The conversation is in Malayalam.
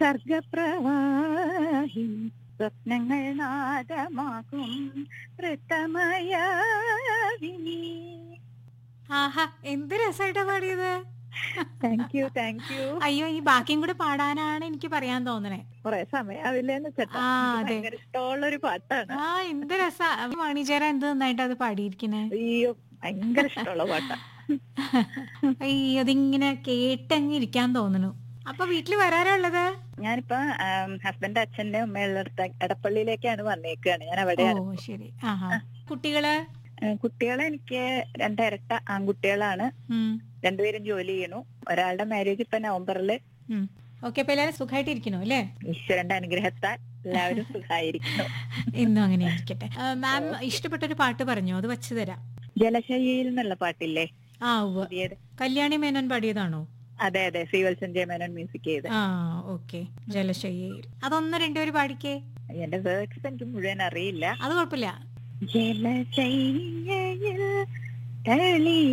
സർഗപ്രവാഹി സ്വപ്നങ്ങൾ നാദമാകും ഋതമയാവിനി ആഹാ എന്ത് രസമായിട്ടാ പാടിയത് താങ്ക് യു താങ്ക് യു അയ്യോ ഈ ബാക്കിയും കൂടെ പാടാനാണ് എനിക്ക് പറയാൻ തോന്നണേ കുറെ സമയാവില്ലേന്ന് ചേട്ടാ ആ, എനിക്ക് അതെ. ഭയങ്കര ഇഷ്ടമുള്ളൊരു പാട്ടാണ് ആ എന്ത് രസാ മണിചേര എന്ത് നന്നായിട്ട് അത് പാടിയിരിക്കണേ അയ്യോ ഭയങ്കര ഇഷ്ടമുള്ള പാട്ടാ അയ്യോ അതിങ്ങനെ കേട്ടങ്ങ് ഇരിക്കാൻ തോന്നുന്നു അപ്പൊ വീട്ടില് വരാറുള്ളത് ഞാനിപ്പോ ഹസ്ബൻഡ് അച്ഛന്റെ ഉമ്മയുള്ള അടുത്ത് എടപ്പള്ളിയിലേക്കാണ് വന്നേക്കാണ് ഞാൻ ഓ അവിടെയാണ് ശരി ആഹാ കുട്ടികള് ഏഹ് കുട്ടികളെ എനിക്ക് രണ്ടിരട്ട ആൺകുട്ടികളാണ് ഉം രണ്ടുപേരും ജോലി ചെയ്യണു ഒരാളുടെ മാരേജ് ഇപ്പൊ നവംബറില് ഉം ഓക്കെ അപ്പൊ എല്ലാരും സുഖമായിട്ടിരിക്കണോ അല്ലേ ഈശ്വരന്റെ അനുഗ്രഹത്താൽ എല്ലാവരും സുഖായിരിക്കുന്നു ഇന്നും അങ്ങനെ ഇരിക്കട്ടെ മാം ഇഷ്ടപ്പെട്ട ഒരു പാട്ട് പറഞ്ഞോ അത് വച്ചു തരാം ജലശയ്യയിൽ എന്നുള്ള പാട്ടില്ലേ ആ ഉവ്വ് പുതിയത് കല്യാണി മേനോൻ പാടിയതാണോ അതെ അതെ ശ്രീവത്സൻ സഞ്ജയ് മേനോൻ മ്യൂസിക് ചെയ്ത് ആ ഓക്കെ ജലശയ്യയിൽ അതൊന്ന് രണ്ടുപേര് പാടിക്കേ എന്റെ വേർഡ്സ് എനിക്ക് മുഴുവൻ അറിയില്ല അത് കുഴപ്പമില്ല ജലശയ്യയിൽ തളി